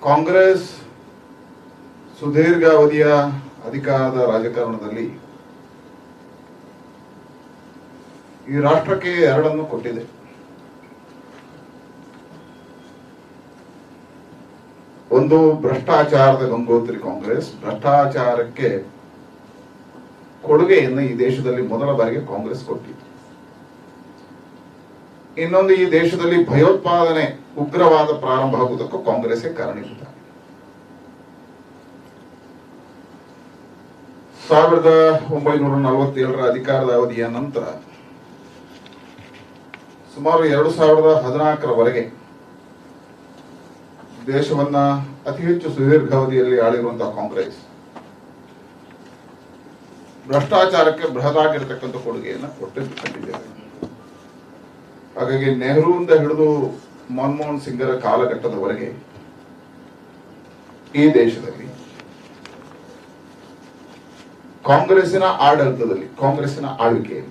ಕಾಂಗ್ರೆಸ್ ಸುದೀರ್ಘ ಅವಧಿಯ ಅಧಿಕಾರದ ರಾಜಕಾರಣದಲ್ಲಿ ಈ ರಾಷ್ಟ್ರಕ್ಕೆ ಎರಡನ್ನು ಕೊಟ್ಟಿದೆ ಒಂದು ಭ್ರಷ್ಟಾಚಾರದ ಗಂಗೋತ್ರಿ ಕಾಂಗ್ರೆಸ್ ಭ್ರಷ್ಟಾಚಾರಕ್ಕೆ ಕೊಡುಗೆಯನ್ನು ಈ ದೇಶದಲ್ಲಿ ಮೊದಲ ಬಾರಿಗೆ ಕಾಂಗ್ರೆಸ್ ಕೊಟ್ಟಿತ್ತು ಇನ್ನೊಂದು ಈ ದೇಶದಲ್ಲಿ ಭಯೋತ್ಪಾದನೆ ಉಗ್ರವಾದ ಪ್ರಾರಂಭ ಆಗುವುದಕ್ಕೂ ಕಾಂಗ್ರೆಸ್ಸೇ ಕಾರಣೀಭೂತ ಸಾವಿರದ ಒಂಬೈನೂರ ನಲವತ್ತೇಳರ ಅಧಿಕಾರದ ಅವಧಿಯ ನಂತರ ಸುಮಾರು ಎರಡು ಸಾವಿರದ ಹದಿನಾಲ್ಕರವರೆಗೆ ದೇಶವನ್ನ ಅತಿ ಹೆಚ್ಚು ಸುದೀರ್ಘ ಅವಧಿಯಲ್ಲಿ ಆಳಿರುವಂತಹ ಕಾಂಗ್ರೆಸ್ ಭ್ರಷ್ಟಾಚಾರಕ್ಕೆ ಬೃಹದಾಗಿರ್ತಕ್ಕಂಥ ಕೊಡುಗೆಯನ್ನು ಕೊಟ್ಟಿದ್ದು ಕಂಡಿದ್ದೇವೆ ಹಾಗಾಗಿ ನೆಹರೂಯಿಂದ ಹಿಡಿದು ಮನಮೋಹನ್ ಸಿಂಗರ ಕಾಲಘಟ್ಟದವರೆಗೆ ಈ ದೇಶದಲ್ಲಿ ಕಾಂಗ್ರೆಸ್ಸಿನ ಆಡಳಿತದಲ್ಲಿ ಕಾಂಗ್ರೆಸ್ಸಿನ ಆಳ್ವಿಕೆಯಲ್ಲಿ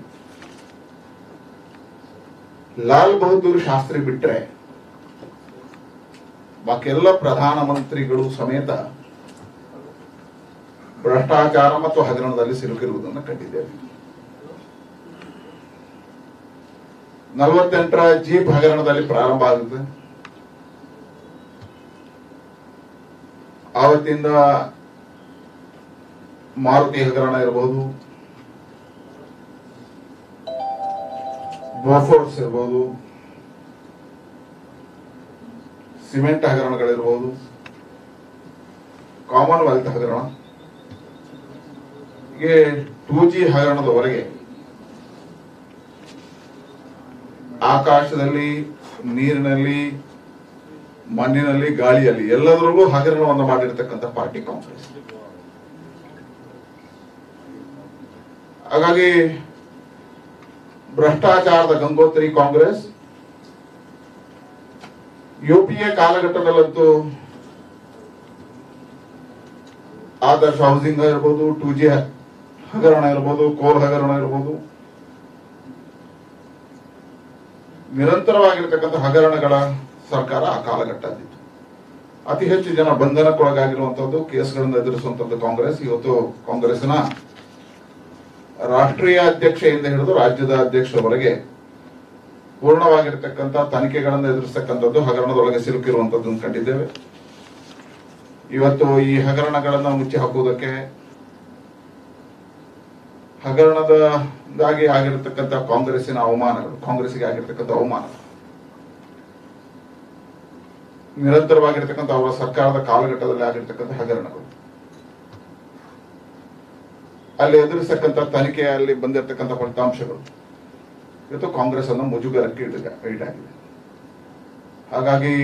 ಲಾಲ್ ಬಹದ್ದೂರ್ ಶಾಸ್ತ್ರಿ ಬಿಟ್ರೆ ಬಾಕಿ ಎಲ್ಲ ಪ್ರಧಾನಮಂತ್ರಿಗಳು ಸಮೇತ ಭ್ರಷ್ಟಾಚಾರ ಮತ್ತು ಹಗರಣದಲ್ಲಿ ಸಿಲುಕಿರುವುದನ್ನು ಕಂಡಿದ್ದೇವೆ ನಲವತ್ತೆಂಟರ ಜೀಪ್ ಹಗರಣದಲ್ಲಿ ಪ್ರಾರಂಭ ಆಗುತ್ತೆ ಆವತ್ತಿಂದ ಮಾರುತಿ ಹಗರಣ ಇರಬಹುದು ಬೋಫೋರ್ಸ್ ಇರ್ಬೋದು ಸಿಮೆಂಟ್ ಹಗರಣಗಳಿರ್ಬೋದು ಕಾಮನ್ವೆಲ್ತ್ ಹಗರಣ ಹೀಗೆ ಟೂ ಜಿ ಹಗರಣದವರೆಗೆ ಆಕಾಶದಲ್ಲಿ ನೀರಿನಲ್ಲಿ ಮಣ್ಣಿನಲ್ಲಿ ಗಾಳಿಯಲ್ಲಿ ಎಲ್ಲದರಲ್ಲೂ ಹಗರಣವನ್ನು ಮಾಡಿರ್ತಕ್ಕಂಥ ಪಾರ್ಟಿ ಕಾಂಗ್ರೆಸ್ ಹಾಗಾಗಿ ಭ್ರಷ್ಟಾಚಾರದ ಗಂಗೋತ್ರಿ ಕಾಂಗ್ರೆಸ್ ಯುಪಿಎ ಕಾಲಘಟ್ಟದಲ್ಲಂತೂ ಆದರ್ಶ ಹೌಸಿಂಗ್ ಇರ್ಬೋದು ಟೂ ಜಿ ಹಗರಣ ಇರ್ಬೋದು ಕೋಲ್ ಹಗರಣ ಇರ್ಬೋದು ನಿರಂತರವಾಗಿರ್ತಕ್ಕಂಥ ಹಗರಣಗಳ ಸರ್ಕಾರ ಆ ಕಾಲಘಟ್ಟದಿತ್ತು ಅತಿ ಹೆಚ್ಚು ಜನ ಬಂಧನಕ್ಕೊಳಗಾಗಿರುವಂತದ್ದು ಕೇಸ್ಗಳನ್ನು ಎದುರಿಸುವಂತದ್ದು ಕಾಂಗ್ರೆಸ್ ಇವತ್ತು ಕಾಂಗ್ರೆಸ್ನ ರಾಷ್ಟ್ರೀಯ ಅಧ್ಯಕ್ಷೆಯಿಂದ ಹಿಡಿದು ರಾಜ್ಯದ ಅಧ್ಯಕ್ಷರವರೆಗೆ ಪೂರ್ಣವಾಗಿರ್ತಕ್ಕಂಥ ತನಿಖೆಗಳನ್ನು ಎದುರಿಸ್ತಕ್ಕಂಥದ್ದು ಹಗರಣದೊಳಗೆ ಸಿಲುಕಿರುವಂತದ್ದನ್ನು ಕಂಡಿದ್ದೇವೆ ಇವತ್ತು ಈ ಹಗರಣಗಳನ್ನು ಮುಚ್ಚಿ ಹಾಕುವುದಕ್ಕೆ ಹಗರಣದಾಗಿ ಆಗಿರತಕ್ಕಂಥ ಕಾಂಗ್ರೆಸ್ಸಿನ ಅವಮಾನಗಳು ಕಾಂಗ್ರೆಸ್ಗೆ ಆಗಿರ್ತಕ್ಕಂಥ ಅವಮಾನ ನಿರಂತರವಾಗಿರ್ತಕ್ಕಂಥ ಅವರ ಸರ್ಕಾರದ ಕಾಲಘಟ್ಟದಲ್ಲಿ ಆಗಿರ್ತಕ್ಕಂಥ ಹಗರಣಗಳು ಅಲ್ಲಿ ಎದುರಿಸತಕ್ಕಂಥ ತನಿಖೆಯಲ್ಲಿ ಬಂದಿರತಕ್ಕಂಥ ಫಲಿತಾಂಶಗಳು ಇವತ್ತು ಕಾಂಗ್ರೆಸ್ ಅನ್ನು ಮುಜುಗರಕ್ಕೆ ಇಡ- ಈಡಾಗಿದೆ ಹಾಗಾಗಿ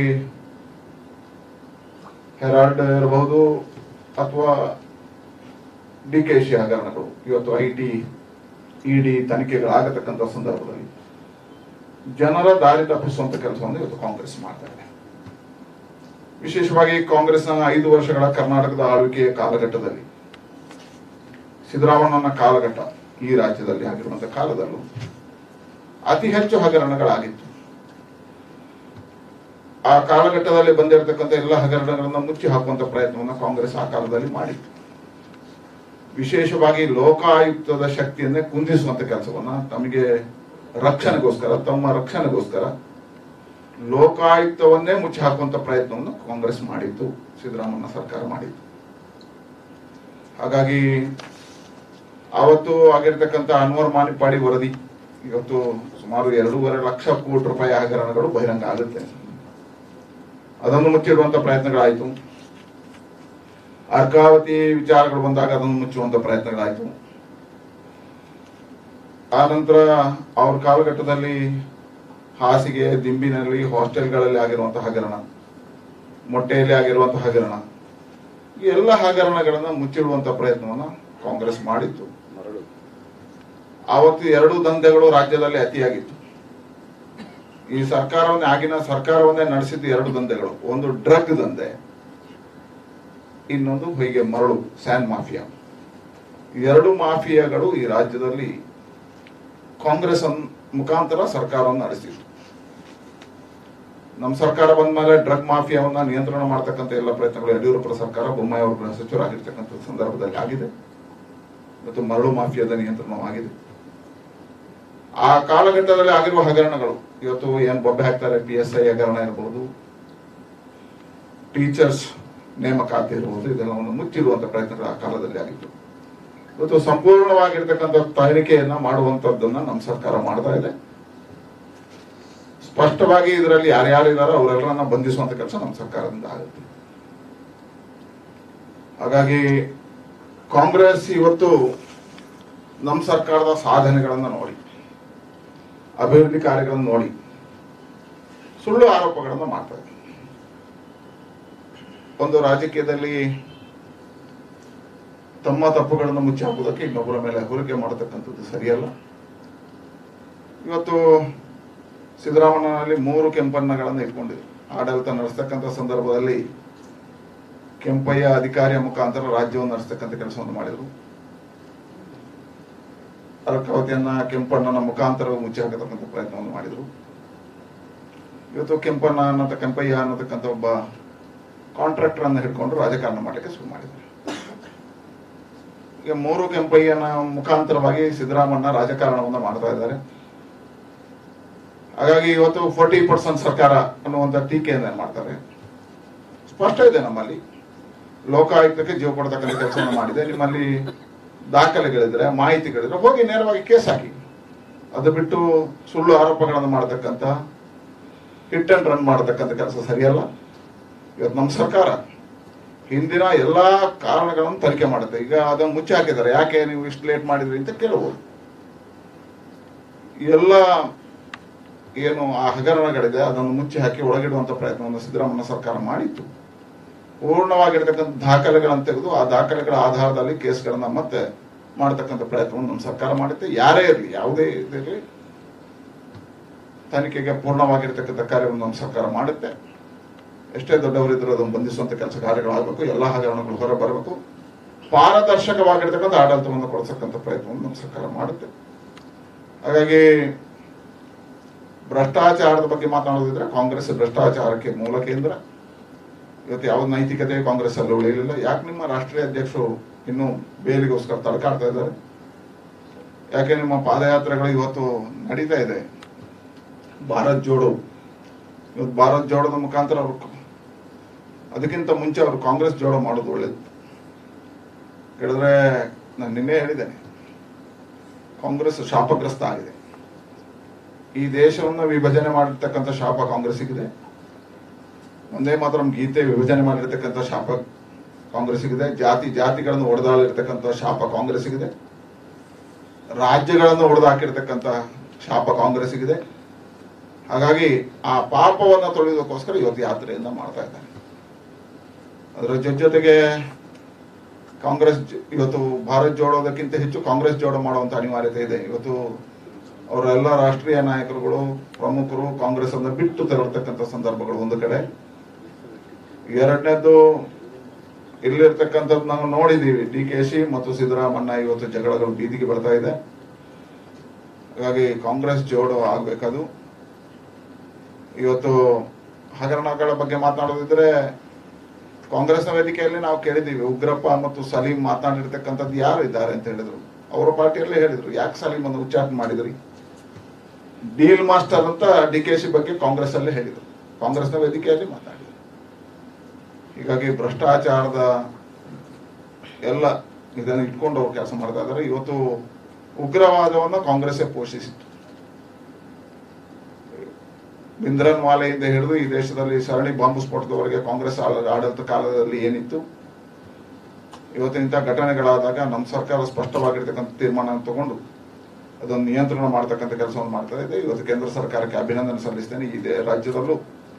ಹೆರಾಲ್ಡ್ ಇರಬಹುದು ಅಥವಾ ಡಿ ಕೆ ಶಿ ಹಗರಣಗಳು ಇವತ್ತು ಐ ಟಿ ಇಡಿ ತನಿಖೆಗಳಾಗತಕ್ಕಂಥ ಸಂದರ್ಭದಲ್ಲಿ ಜನರ ದಾರಿ ತಪ್ಪಿಸುವಂತ ಕೆಲಸವನ್ನು ಇವತ್ತು ಕಾಂಗ್ರೆಸ್ ಮಾಡ್ತಾ ಇದೆ ವಿಶೇಷವಾಗಿ ಕಾಂಗ್ರೆಸ್ನ ಐದು ವರ್ಷಗಳ ಕರ್ನಾಟಕದ ಆಳ್ವಿಕೆಯ ಕಾಲಘಟ್ಟದಲ್ಲಿ ಸಿದ್ದರಾಮಣ್ಣನ ಕಾಲಘಟ್ಟ ಈ ರಾಜ್ಯದಲ್ಲಿ ಆಗಿರುವಂತಹ ಕಾಲದಲ್ಲೂ ಅತಿ ಹೆಚ್ಚು ಹಗರಣಗಳಾಗಿತ್ತು ಆ ಕಾಲಘಟ್ಟದಲ್ಲಿ ಬಂದಿರತಕ್ಕಂಥ ಎಲ್ಲ ಹಗರಣಗಳನ್ನ ಮುಚ್ಚಿ ಹಾಕುವಂತ ಪ್ರಯತ್ನವನ್ನು ಕಾಂಗ್ರೆಸ್ ಆ ಕಾಲದಲ್ಲಿ ಮಾಡಿತ್ತು ವಿಶೇಷವಾಗಿ ಲೋಕಾಯುಕ್ತದ ಶಕ್ತಿಯನ್ನೇ ಕುಂದಿಸುವಂತ ಕೆಲಸವನ್ನ ತಮಗೆ ರಕ್ಷಣೆಗೋಸ್ಕರ ತಮ್ಮ ರಕ್ಷಣೆಗೋಸ್ಕರ ಲೋಕಾಯುಕ್ತವನ್ನೇ ಮುಚ್ಚಿ ಹಾಕುವಂತ ಪ್ರಯತ್ನವನ್ನು ಕಾಂಗ್ರೆಸ್ ಮಾಡಿತ್ತು ಸಿದ್ದರಾಮಯ್ಯ ಸರ್ಕಾರ ಮಾಡಿತ್ತು ಹಾಗಾಗಿ ಆವತ್ತು ಆಗಿರ್ತಕ್ಕಂಥ ಅನ್ವರ್ ಮಾನಿಪಾಡಿ ವರದಿ ಇವತ್ತು ಸುಮಾರು ಎರಡೂವರೆ ಲಕ್ಷ ಕೋಟಿ ರೂಪಾಯಿ ಹಗರಣಗಳು ಬಹಿರಂಗ ಆಗುತ್ತೆ ಅದನ್ನು ಮುಚ್ಚಿಡುವಂತ ಪ್ರಯತ್ನಗಳಾಯಿತು ಅರ್ಕಾವತಿ ವಿಚಾರಗಳು ಬಂದಾಗ ಅದನ್ನು ಮುಚ್ಚುವಂತ ಪ್ರಯತ್ನಗಳಾಯಿತು ಆ ನಂತರ ಅವ್ರ ಕಾಲಘಟ್ಟದಲ್ಲಿ ಹಾಸಿಗೆ ದಿಂಬಿನಲ್ಲಿ ಹಾಸ್ಟೆಲ್ಗಳಲ್ಲಿ ಆಗಿರುವಂತಹ ಹಗರಣ ಮೊಟ್ಟೆಯಲ್ಲಿ ಆಗಿರುವಂತಹ ಹಗರಣ ಈ ಎಲ್ಲ ಹಗರಣಗಳನ್ನ ಮುಚ್ಚಿಡುವಂತ ಪ್ರಯತ್ನವನ್ನ ಕಾಂಗ್ರೆಸ್ ಮಾಡಿತ್ತು ಆವತ್ತು ಎರಡು ದಂಧೆಗಳು ರಾಜ್ಯದಲ್ಲಿ ಅತಿಯಾಗಿತ್ತು ಈ ಸರ್ಕಾರವನ್ನೇ ಆಗಿನ ಸರ್ಕಾರವನ್ನೇ ನಡೆಸಿದ್ದು ಎರಡು ದಂಧೆಗಳು ಒಂದು ಡ್ರಗ್ ದಂಧೆ ಇನ್ನೊಂದು ಹೀಗೆ ಮರಳು ಸ್ಯಾನ್ ಮಾಫಿಯಾ ಈ ಎರಡು ಮಾಫಿಯಾಗಳು ಈ ರಾಜ್ಯದಲ್ಲಿ ಕಾಂಗ್ರೆಸ್ ಅನ್- ಮುಖಾಂತರ ಸರ್ಕಾರವನ್ನು ನಡೆಸಿತ್ತು ನಮ್ಮ ಸರ್ಕಾರ ಬಂದ ಮೇಲೆ ಡ್ರಗ್ ಮಾಫಿಯಾವನ್ನ ನಿಯಂತ್ರಣ ಮಾಡ್ತಕ್ಕಂಥ ಎಲ್ಲ ಪ್ರಯತ್ನಗಳು ಯಡಿಯೂರಪ್ಪರ ಸರ್ಕಾರ ಬೊಮ್ಮಾಯಿ ಅವರು ಗೃಹ ಸಚಿವರಾಗಿರ್ತಕ್ಕಂಥ ಸಂದರ್ಭದಲ್ಲಿ ಆಗಿದೆ ಮತ್ತು ಮರಳು ಮಾಫಿಯಾದ ನಿಯಂತ್ರಣವಾಗಿದೆ ಆ ಕಾಲಘಟ್ಟದಲ್ಲಿ ಆಗಿರುವ ಹಗರಣಗಳು ಇವತ್ತು ಏನ್ ಬೊಬ್ಬೆ ಹಾಕ್ತಾರೆ ಪಿ ಎಸ್ ಐ ಹಗರಣ ಇರಬಹುದು ಟೀಚರ್ಸ್ ನೇಮಕಾತಿ ಇರಬಹುದು ಇದೆಲ್ಲವನ್ನು ಮುಚ್ಚಿರುವಂತ ಪ್ರಯತ್ನಗಳು ಆ ಕಾಲದಲ್ಲಿ ಆಗಿತ್ತು ಇವತ್ತು ಸಂಪೂರ್ಣವಾಗಿರ್ತಕ್ಕಂಥ ತನಿಖೆಯನ್ನ ಮಾಡುವಂತದ್ದನ್ನ ನಮ್ಮ ಸರ್ಕಾರ ಮಾಡ್ತಾ ಇದೆ ಸ್ಪಷ್ಟವಾಗಿ ಇದರಲ್ಲಿ ಯಾರ್ಯಾರಿದಾರೋ ಅವರೆಲ್ಲರನ್ನ ಬಂಧಿಸುವಂತ ಕೆಲಸ ನಮ್ಮ ಸರ್ಕಾರದಿಂದ ಆಗುತ್ತೆ ಹಾಗಾಗಿ ಕಾಂಗ್ರೆಸ್ ಇವತ್ತು ನಮ್ಮ ಸರ್ಕಾರದ ಸಾಧನೆಗಳನ್ನ ನೋಡಿ ಅಭಿವೃದ್ಧಿ ಕಾರ್ಯಗಳನ್ನು ನೋಡಿ ಸುಳ್ಳು ಆರೋಪಗಳನ್ನು ಮಾಡ್ತಾ ಇದೆ ಒಂದು ರಾಜಕೀಯದಲ್ಲಿ ತಮ್ಮ ತಪ್ಪುಗಳನ್ನು ಮುಚ್ಚಿ ಹಾಕುವುದಕ್ಕೆ ಇನ್ನೊಬ್ಬರ ಮೇಲೆ ಹೋಲಿಕೆ ಮಾಡತಕ್ಕಂಥದ್ದು ಸರಿಯಲ್ಲ ಇವತ್ತು ಸಿದ್ದರಾಮಯ್ಯನಲ್ಲಿ ಮೂರು ಕೆಂಪನ್ನಗಳನ್ನು ಇಟ್ಕೊಂಡಿದೆ ಆಡಳಿತ ನಡೆಸ್ತಕ್ಕಂಥ ಸಂದರ್ಭದಲ್ಲಿ ಕೆಂಪಯ್ಯ ಅಧಿಕಾರಿಯ ಮುಖಾಂತರ ರಾಜ್ಯವನ್ನು ನಡೆಸ್ತಕ್ಕಂಥ ಕೆಲಸವನ್ನು ಮಾಡಿದರು ಅರ್ಕಾವತಿಯನ್ನ ಕೆಂಪಣ್ಣನ ಮುಖಾಂತರ ಮುಚ್ಚಿ ಹಾಕತಕ್ಕಂಥ ಪ್ರಯತ್ನವನ್ನು ಮಾಡಿದರು ಇವತ್ತು ಕೆಂಪಣ್ಣ ಅನ್ನತ ಕೆಂಪಯ್ಯ ಅನ್ನತಕ್ಕಂಥ ಒಬ್ಬ ಕಾಂಟ್ರಾಕ್ಟರ್ ಅನ್ನು ಹಿಡ್ಕೊಂಡು ರಾಜಕಾರಣ ಮಾಡಲಿಕ್ಕೆ ಶುರು ಮಾಡಿದ್ದಾರೆ ಈಗ ಮೂರು ಕೆಂಪಯ್ಯನ ಮುಖಾಂತರವಾಗಿ ಸಿದ್ದರಾಮಣ್ಣ ರಾಜಕಾರಣವನ್ನು ಮಾಡ್ತಾ ಇದ್ದಾರೆ ಹಾಗಾಗಿ ಇವತ್ತು ಫೋರ್ಟಿ ಪರ್ಸೆಂಟ್ ಸರ್ಕಾರ ಅನ್ನುವಂಥ ಟೀಕೆಯನ್ನ ಮಾಡ್ತಾರೆ ಸ್ಪಷ್ಟ ಇದೆ ನಮ್ಮಲ್ಲಿ ಲೋಕಾಯುಕ್ತಕ್ಕೆ ಜೀವ ಕೊಡ್ತಕ್ಕಂಥ ಕೆಲಸವನ್ನು ಮಾಡಿದೆ ನಿಮ್ಮಲ್ಲಿ ದಾಖಲೆಗಳಿದ್ರೆ ಮಾಹಿತಿಗಳಿದ್ರೆ ಹೋಗಿ ನೇರವಾಗಿ ಕೇಸ್ ಹಾಕಿ ಅದು ಬಿಟ್ಟು ಸುಳ್ಳು ಆರೋಪಗಳನ್ನು ಮಾಡತಕ್ಕಂಥ ಹಿಟ್ ಅಂಡ್ ರನ್ ಮಾಡತಕ್ಕಂಥ ಕೆಲಸ ಸರಿಯಲ್ಲ ಇವತ್ತು ನಮ್ಮ ಸರ್ಕಾರ ಹಿಂದಿನ ಎಲ್ಲಾ ಕಾರಣಗಳನ್ನು ತನಿಖೆ ಮಾಡುತ್ತೆ ಈಗ ಅದನ್ನು ಮುಚ್ಚಿ ಹಾಕಿದ್ದಾರೆ ಯಾಕೆ ನೀವು ಇಷ್ಟು ಲೇಟ್ ಮಾಡಿದ್ರಿ ಅಂತ ಕೇಳಬಹುದು ಎಲ್ಲ ಏನು ಆ ಹಗರಣಗಳಿದೆ ಅದನ್ನು ಮುಚ್ಚಿ ಹಾಕಿ ಒಳಗಿಡುವಂತ ಪ್ರಯತ್ನವನ್ನು ಸಿದ್ದರಾಮಯ್ಯ ಸರ್ಕಾರ ಮಾಡಿತ್ತು ಪೂರ್ಣವಾಗಿರ್ತಕ್ಕಂಥ ದಾಖಲೆಗಳನ್ನು ತೆಗೆದು ಆ ದಾಖಲೆಗಳ ಆಧಾರದಲ್ಲಿ ಕೇಸ್ಗಳನ್ನ ಮತ್ತೆ ಮಾಡತಕ್ಕಂಥ ಪ್ರಯತ್ನವನ್ನು ನಮ್ಮ ಸರ್ಕಾರ ಮಾಡುತ್ತೆ ಯಾರೇ ಇರಲಿ ಯಾವುದೇ ಇದಿರಲಿ ತನಿಖೆಗೆ ಪೂರ್ಣವಾಗಿರ್ತಕ್ಕಂಥ ಕಾರ್ಯವನ್ನು ನಮ್ಮ ಸರ್ಕಾರ ಮಾಡುತ್ತೆ ಎಷ್ಟೇ ದೊಡ್ಡವರಿದ್ದರೂ ಅದನ್ನು ಬಂಧಿಸುವಂತ ಕೆಲಸ ಕಾರ್ಯಗಳಾಗಬೇಕು ಎಲ್ಲ ಹಗರಣಗಳು ಹೊರ ಬರಬೇಕು ಪಾರದರ್ಶಕವಾಗಿರ್ತಕ್ಕಂಥ ಆಡಳಿತವನ್ನು ಕೊಡಿಸತಕ್ಕಂಥ ಪ್ರಯತ್ನವನ್ನು ನಮ್ಮ ಸರ್ಕಾರ ಮಾಡುತ್ತೆ ಹಾಗಾಗಿ ಭ್ರಷ್ಟಾಚಾರದ ಬಗ್ಗೆ ಮಾತನಾಡೋದಿದ್ರೆ ಕಾಂಗ್ರೆಸ್ ಭ್ರಷ್ಟಾಚಾರಕ್ಕೆ ಮೂಲ ಕೇಂದ್ರ ಇವತ್ತು ಯಾವ ನೈತಿಕತೆ ಕಾಂಗ್ರೆಸ್ ಅಲ್ಲಿ ಉಳಿಯಲಿಲ್ಲ ಯಾಕೆ ನಿಮ್ಮ ರಾಷ್ಟ್ರೀಯ ಅಧ್ಯಕ್ಷರು ಇನ್ನು ಬೇಲಿಗೋಸ್ಕರ ತಡ್ಕಾಡ್ತಾ ಇದ್ದಾರೆ ಯಾಕೆ ನಿಮ್ಮ ಪಾದಯಾತ್ರೆಗಳು ಇವತ್ತು ನಡೀತಾ ಇದೆ ಭಾರತ್ ಜೋಡೋ ಇವತ್ತು ಭಾರತ್ ಜೋಡೋದ ಮುಖಾಂತರ ಅವರು ಅದಕ್ಕಿಂತ ಮುಂಚೆ ಅವರು ಕಾಂಗ್ರೆಸ್ ಜೋಡೋ ಮಾಡೋದು ಒಳ್ಳೇದು ಹೇಳಿದ್ರೆ ನಾನು ನಿನ್ನೆ ಹೇಳಿದ್ದೇನೆ ಕಾಂಗ್ರೆಸ್ ಶಾಪಗ್ರಸ್ತ ಆಗಿದೆ ಈ ದೇಶವನ್ನು ವಿಭಜನೆ ಮಾಡಿರ್ತಕ್ಕಂಥ ಶಾಪ ಕಾಂಗ್ರೆಸ್ಸಿಗಿದೆ ಒಂದೇ ಮಾತ್ರ ಗೀತೆ ವಿಭಜನೆ ಮಾಡಿರ್ತಕ್ಕಂಥ ಶಾಪ ಕಾಂಗ್ರೆಸ್ಸಿಗಿದೆ ಜಾತಿ ಜಾತಿಗಳನ್ನು ಒಡೆದಾಳಿರ್ತಕ್ಕಂಥ ಶಾಪ ಕಾಂಗ್ರೆಸ್ಸಿಗಿದೆ ರಾಜ್ಯಗಳನ್ನು ಒಡೆದು ಹಾಕಿರ್ತಕ್ಕಂಥ ಶಾಪ ಕಾಂಗ್ರೆಸ್ಸಿಗಿದೆ ಹಾಗಾಗಿ ಆ ಪಾಪವನ್ನ ತೊಳೆಯೋದಕ್ಕೋಸ್ಕರ ಇವತ್ತು ಯಾತ್ರೆಯನ್ನ ಮಾಡ್ತಾ ಇದ್ದಾರೆ ಅದರ ಜೊತೆ ಜೊತೆಗೆ ಕಾಂಗ್ರೆಸ್ ಜ- ಇವತ್ತು ಭಾರತ್ ಜೋಡೋದಕ್ಕಿಂತ ಹೆಚ್ಚು ಕಾಂಗ್ರೆಸ್ ಜೋಡೋ ಮಾಡುವಂತ ಅನಿವಾರ್ಯತೆ ಇದೆ ಇವತ್ತು ಅವರೆಲ್ಲ ರಾಷ್ಟ್ರೀಯ ನಾಯಕರುಗಳು ಪ್ರಮುಖರು ಕಾಂಗ್ರೆಸ್ ಅನ್ನು ಬಿಟ್ಟು ತೆರಳತಕ್ಕಂಥ ಸಂದರ್ಭಗಳು ಒಂದು ಕಡೆ ಎರಡನೇದ್ದು ಇಲ್ಲಿರ್ತಕ್ಕಂಥದ್ದು ನಾವು ನೋಡಿದೀವಿ ಡಿ ಕೆ ಶಿ ಮತ್ತು ಸಿದ್ದರಾಮಣ್ಣ ಇವತ್ತು ಜಗಳಗಳು ಬೀದಿಗೆ ಬರ್ತಾ ಇದೆ ಹಾಗಾಗಿ ಕಾಂಗ್ರೆಸ್ ಜೋಡೋ ಆಗ್ಬೇಕದು ಇವತ್ತು ಹಗರಣಗಳ ಬಗ್ಗೆ ಮಾತನಾಡೋದಿದ್ರೆ ಕಾಂಗ್ರೆಸ್ನ ವೇದಿಕೆಯಲ್ಲಿ ನಾವು ಕೇಳಿದ್ದೀವಿ ಉಗ್ರಪ್ಪ ಮತ್ತು ಸಲೀಂ ಮಾತನಾಡಿರ್ತಕ್ಕಂಥದ್ದು ಯಾರು ಇದ್ದಾರೆ ಅಂತ ಹೇಳಿದ್ರು ಅವರ ಪಾರ್ಟಿಯಲ್ಲೇ ಹೇಳಿದ್ರು ಯಾಕೆ ಸಲೀಂ ಅನ್ನು ಉಚ್ಚಾಟನೆ ಮಾಡಿದ್ರಿ ಡೀಲ್ ಮಾಸ್ಟರ್ ಅಂತ ಡಿ ಕೆ ಶಿ ಬಗ್ಗೆ ಕಾಂಗ್ರೆಸ್ ಅಲ್ಲೇ ಹೇಳಿದ್ರು ಕಾಂಗ್ರೆಸ್ನ ವೇದಿಕೆಯಲ್ಲಿ ಮಾತಾಡಿದ್ರು ಹೀಗಾಗಿ ಭ್ರಷ್ಟಾಚಾರದ ಎಲ್ಲ ಇದನ್ನು ಇಟ್ಕೊಂಡು ಅವ್ರು ಕೆಲಸ ಮಾಡ್ತಾ ಇದ್ದಾರೆ ಇವತ್ತು ಉಗ್ರವಾದವನ್ನು ಕಾಂಗ್ರೆಸ್ಸೇ ಪೋಷಿಸಿತ್ತು ಬಿಂದ್ರನ್ ವಾಲೆಯಿಂದ ಹಿಡಿದು ಈ ದೇಶದಲ್ಲಿ ಸರಣಿ ಬಾಂಬು ಸ್ಫೋಟದವರೆಗೆ ಕಾಂಗ್ರೆಸ್ ಆಳ- ಆಡಳಿತ ಕಾಲದಲ್ಲಿ ಏನಿತ್ತು ಇವತ್ತಿನ ಇಂಥ ಘಟನೆಗಳಾದಾಗ ನಮ್ಮ ಸರ್ಕಾರ ಸ್ಪಷ್ಟವಾಗಿರ್ತಕ್ಕಂಥ ತೀರ್ಮಾನ ತಗೊಂಡು ಅದನ್ನು ನಿಯಂತ್ರಣ ಮಾಡ್ತಕ್ಕಂಥ ಕೆಲಸವನ್ನು ಮಾಡ್ತಾ ಇದೆ ಇವತ್ತು ಕೇಂದ್ರ ಸರ್ಕಾರಕ್ಕೆ ಅಭಿನಂದನೆ ಸಲ್ಲಿಸ್ತೇನೆ ಈ ದೇ- ರಾಜ್ಯದಲ್ಲೂ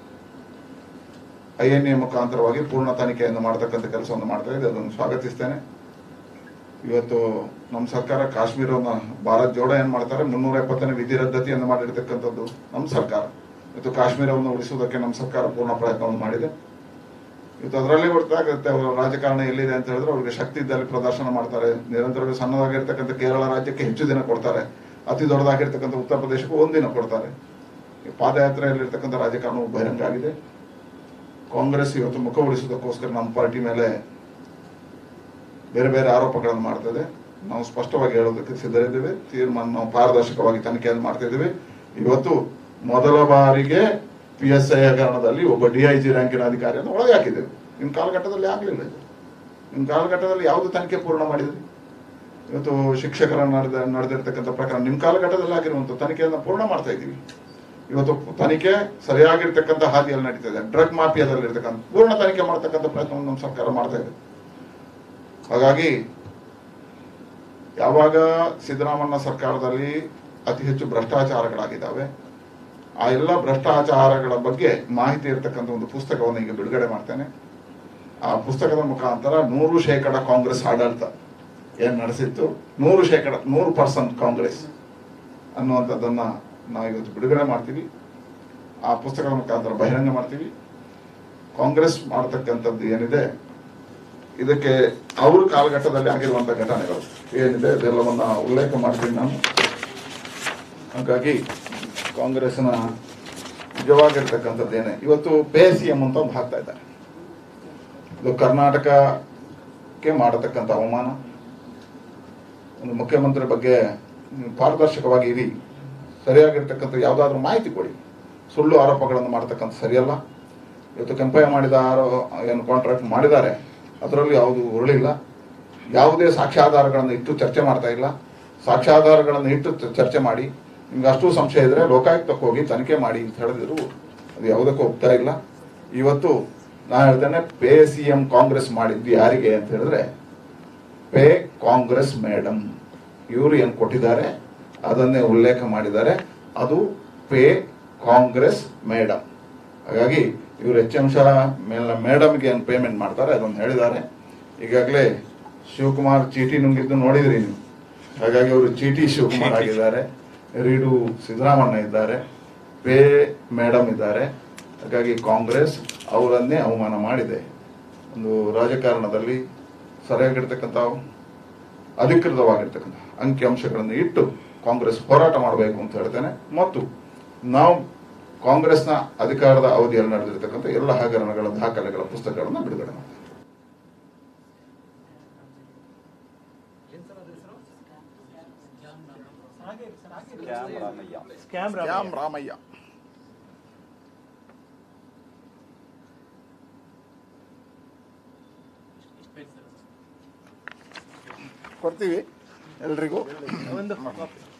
ಐ ಎನ್ ಎ ಮುಖಾಂತರವಾಗಿ ಪೂರ್ಣ ತನಿಖೆಯನ್ನು ಮಾಡತಕ್ಕಂಥ ಕೆಲಸವನ್ನು ಮಾಡ್ತಾ ಇದೆ ಅದನ್ನು ಸ್ವಾಗತಿಸ್ತೇನೆ ಇವತ್ತು ನಮ್ಮ ಸರ್ಕಾರ ಕಾಶ್ಮೀರವನ್ನು ಭಾರತ್ ಜೋಡೋ ಏನ್ ಮಾಡ್ತಾರೆ ಮುನ್ನೂರ ಎಪ್ಪತ್ತನೇ ವಿಧಿ ರದ್ದತಿಯನ್ನು ಮಾಡಿರ್ತಕ್ಕಂಥದ್ದು ನಮ್ಮ ಸರ್ಕಾರ ಇವತ್ತು ಕಾಶ್ಮೀರವನ್ನು ಉಳಿಸುವುದಕ್ಕೆ ನಮ್ಮ ಸರ್ಕಾರ ಪೂರ್ಣ ಪ್ರಯತ್ನವನ್ನು ಮಾಡಿದೆ ಇವತ್ತು ಅದರಲ್ಲೇ ಗೊತ್ತಾಗುತ್ತೆ ಅವರ ರಾಜಕಾರಣ ಎಲ್ಲಿದೆ ಅಂತ ಹೇಳಿದ್ರೆ ಅವ್ರಿಗೆ ಶಕ್ತಿ ಇದ್ದಲ್ಲಿ ಪ್ರದರ್ಶನ ಮಾಡ್ತಾರೆ ನಿರಂತರವಾಗಿ ಸಣ್ಣದಾಗಿರ್ತಕ್ಕಂಥ ಕೇರಳ ರಾಜ್ಯಕ್ಕೆ ಹೆಚ್ಚು ದಿನ ಕೊಡ್ತಾರೆ ಅತಿ ದೊಡ್ಡದಾಗಿರ್ತಕ್ಕಂಥ ಉತ್ತರ ಪ್ರದೇಶಕ್ಕೂ ಒಂದಿನ ಕೊಡ್ತಾರೆ ಈ ಪಾದಯಾತ್ರೆಯಲ್ಲಿರ್ತಕ್ಕಂಥ ರಾಜಕಾರಣವು ಬಹಿರಂಗ ಆಗಿದೆ ಕಾಂಗ್ರೆಸ್ ಇವತ್ತು ಮುಖ ಉಳಿಸೋದಕ್ಕೋಸ್ಕರ ನಮ್ಮ ಪಾರ್ಟಿ ಮೇಲೆ ಬೇರೆ ಬೇರೆ ಆರೋಪಗಳನ್ನು ಮಾಡ್ತದೆ ನಾವು ಸ್ಪಷ್ಟವಾಗಿ ಹೇಳೋದಕ್ಕೆ ಸಿದ್ಧರಿದ್ದೇವೆ ತೀರ್ಮಾನ ನಾವು ಪಾರದರ್ಶಕವಾಗಿ ತನಿಖೆಯನ್ನು ಮಾಡ್ತಾ ಇದ್ದೇವೆ ಇವತ್ತು ಮೊದಲ ಬಾರಿಗೆ ಪಿ ಎಸ್ ಐ ಹಗರಣದಲ್ಲಿ ಒಬ್ಬ ಡಿ ಐ ಜಿ ರ್ಯಾಂಕಿನ ಅಧಿಕಾರಿಯನ್ನು ಒಳಗೆ ಹಾಕಿದ್ದೇವೆ ನಿಮ್ಮ ಕಾಲಘಟ್ಟದಲ್ಲಿ ಆಗಲಿಲ್ಲ ಇದು ನಿಮ್ಮ ಕಾಲಘಟ್ಟದಲ್ಲಿ ಯಾವುದು ತನಿಖೆ ಪೂರ್ಣ ಮಾಡಿದ್ರಿ ಇವತ್ತು ಶಿಕ್ಷಕರ ನಡೆದ ನಡೆದಿರ್ತಕ್ಕಂಥ ಪ್ರಕರಣ ನಿಮ್ಮ ಕಾಲಘಟ್ಟದಲ್ಲಿ ಆಗಿರುವಂಥ ತನಿಖೆಯನ್ನು ಪೂರ್ಣ ಮಾಡ್ತಾ ಇದ್ದೀವಿ ಇವತ್ತು ತನಿಖೆ ಸರಿಯಾಗಿರ್ತಕ್ಕಂಥ ಹಾದಿಯಲ್ಲಿ ನಡೀತಾ ಇದೆ ಡ್ರಗ್ ಮಾಫಿಯಾದಲ್ಲಿ ಇರ್ತಕ್ಕಂಥ ಪೂರ್ಣ ತನಿಖೆ ಮಾಡ್ತಕ್ಕಂಥ ಪ್ರಯತ್ನವನ್ನು ನಮ್ಮ ಸರ್ಕಾರ ಮಾಡ್ತಾ ಇದೆ ಹಾಗಾಗಿ ಯಾವಾಗ ಸಿದ್ದರಾಮಣ್ಣ ಸರ್ಕಾರದಲ್ಲಿ ಅತಿ ಹೆಚ್ಚು ಭ್ರಷ್ಟಾಚಾರಗಳಾಗಿದ್ದಾವೆ ಆ ಎಲ್ಲ ಭ್ರಷ್ಟಾಚಾರಗಳ ಬಗ್ಗೆ ಮಾಹಿತಿ ಇರತಕ್ಕಂಥ ಒಂದು ಪುಸ್ತಕವನ್ನು ಈಗ ಬಿಡುಗಡೆ ಮಾಡ್ತೇನೆ ಆ ಪುಸ್ತಕದ ಮುಖಾಂತರ ನೂರು ಶೇಕಡ ಕಾಂಗ್ರೆಸ್ ಆಡಳಿತ ಏನ್ ನಡೆಸಿತ್ತು ನೂರು ಶೇಕಡ ನೂರು ಪರ್ಸೆಂಟ್ ಕಾಂಗ್ರೆಸ್ ಅನ್ನುವಂಥದ್ದನ್ನ ನಾವು ಇವತ್ತು ಬಿಡುಗಡೆ ಮಾಡ್ತೀವಿ ಆ ಪುಸ್ತಕದ ಮುಖಾಂತರ ಬಹಿರಂಗ ಮಾಡ್ತೀವಿ ಕಾಂಗ್ರೆಸ್ ಮಾಡತಕ್ಕಂಥದ್ದು ಏನಿದೆ ಇದಕ್ಕೆ ಅವ್ರ ಕಾಲಘಟ್ಟದಲ್ಲಿ ಆಗಿರುವಂತಹ ಘಟನೆಗಳು ಏನಿದೆ ಅದೆಲ್ಲವನ್ನ ಉಲ್ಲೇಖ ಮಾಡ್ತೀನಿ ನಾನು ಹಾಗಾಗಿ ಕಾಂಗ್ರೆಸ್ನ ನಿಜವಾಗಿರ್ತಕ್ಕಂಥದ್ದು ಏನೇ ಇವತ್ತು ಪೇ ಸಿ ಎಂ ಅಂತ ಒಂದು ಹಾಕ್ತಾ ಇದ್ದಾರೆ ಇದು ಕರ್ನಾಟಕಕ್ಕೆ ಮಾಡತಕ್ಕಂಥ ಅವಮಾನ ಒಂದು ಮುಖ್ಯಮಂತ್ರಿ ಬಗ್ಗೆ ನೀವು ಪಾರದರ್ಶಕವಾಗಿ ಇರಿ ಸರಿಯಾಗಿರ್ತಕ್ಕಂಥ ಯಾವುದಾದ್ರೂ ಮಾಹಿತಿ ಕೊಡಿ ಸುಳ್ಳು ಆರೋಪಗಳನ್ನು ಮಾಡ್ತಕ್ಕಂಥ ಸರಿಯಲ್ಲ ಇವತ್ತು ಕೆಂಪಯ್ಯ ಮಾಡಿದ ಆರೋ ಏನು ಕಾಂಟ್ರಾಕ್ಟ್ ಮಾಡಿದ್ದಾರೆ ಅದರಲ್ಲಿ ಯಾವುದು ಉರುಳಿಲ್ಲ ಯಾವುದೇ ಸಾಕ್ಷ್ಯಾಧಾರಗಳನ್ನು ಇಟ್ಟು ಚರ್ಚೆ ಮಾಡ್ತಾ ಇಲ್ಲ ಸಾಕ್ಷ್ಯಾಧಾರಗಳನ್ನು ಇಟ್ಟು ಚ- ಚರ್ಚೆ ಮಾಡಿ ನಿಮ್ಗೆ ಅಷ್ಟು ಸಂಶಯ ಇದ್ರೆ ಲೋಕಾಯುಕ್ತಕ್ಕೆ ಹೋಗಿ ತನಿಖೆ ಮಾಡಿ ಅಂತ ಹೇಳಿದ್ರು ಅದು ಯಾವುದಕ್ಕೂ ಹೋಗ್ತಾ ಇಲ್ಲ ಇವತ್ತು ನಾನು ಹೇಳ್ತೇನೆ ಪೇ ಸಿ ಎಂ ಕಾಂಗ್ರೆಸ್ ಮಾಡಿದ್ದು ಯಾರಿಗೆ ಅಂತ ಹೇಳಿದ್ರೆ ಪೇ ಕಾಂಗ್ರೆಸ್ ಮೇಡಮ್ ಇವರು ಏನು ಕೊಟ್ಟಿದ್ದಾರೆ ಅದನ್ನೇ ಉಲ್ಲೇಖ ಮಾಡಿದ್ದಾರೆ ಅದು ಪೇ ಕಾಂಗ್ರೆಸ್ ಮೇಡಮ್ ಹಾಗಾಗಿ ಇವರು ಎಚ್ ಎಂ ಶಾ ಮೇಲ ಮೇಡಮ್ಗೆ ಏನು ಪೇಮೆಂಟ್ ಮಾಡ್ತಾರೆ ಅದನ್ನು ಹೇಳಿದ್ದಾರೆ ಈಗಾಗಲೇ ಶಿವಕುಮಾರ್ ಚೀಟಿ ನುಂಗಿದ್ದು ನೋಡಿದ್ರಿ ನೀವು ಹಾಗಾಗಿ ಅವರು ಚೀಟಿ ಶಿವಕುಮಾರ್ ಆಗಿದ್ದಾರೆ ರೀಡು ಸಿದ್ದರಾಮಣ್ಣ ಇದ್ದಾರೆ ಪೇ ಮೇಡಮ್ ಇದ್ದಾರೆ ಹಾಗಾಗಿ ಕಾಂಗ್ರೆಸ್ ಅವರನ್ನೇ ಅವಮಾನ ಮಾಡಿದೆ ಒಂದು ರಾಜಕಾರಣದಲ್ಲಿ ಸರಿಯಾಗಿರ್ತಕ್ಕಂಥ ಅಧಿಕೃತವಾಗಿರ್ತಕ್ಕಂಥ ಅಂಕಿಅಂಶಗಳನ್ನು ಇಟ್ಟು ಕಾಂಗ್ರೆಸ್ ಹೋರಾಟ ಮಾಡಬೇಕು ಅಂತ ಹೇಳ್ತೇನೆ ಮತ್ತು ನಾವು ಕಾಂಗ್ರೆಸ್ನ ಅಧಿಕಾರದ ಅವಧಿಯಲ್ಲಿ ನಡೆದಿರ್ತಕ್ಕಂಥ ಎಲ್ಲ ಹಗರಣಗಳ ದಾಖಲೆಗಳ ಪುಸ್ತಕಗಳನ್ನು ಬಿಡುಗಡೆ ಮಾಡ್ತೀವಿ ಸ್ಕ್ಯಾಮ್ ರಾಮ್ ರಾಮಯ್ಯ ಕೊಡ್ತೀವಿ ಎಲ್ರಿಗೂ ಒಂದು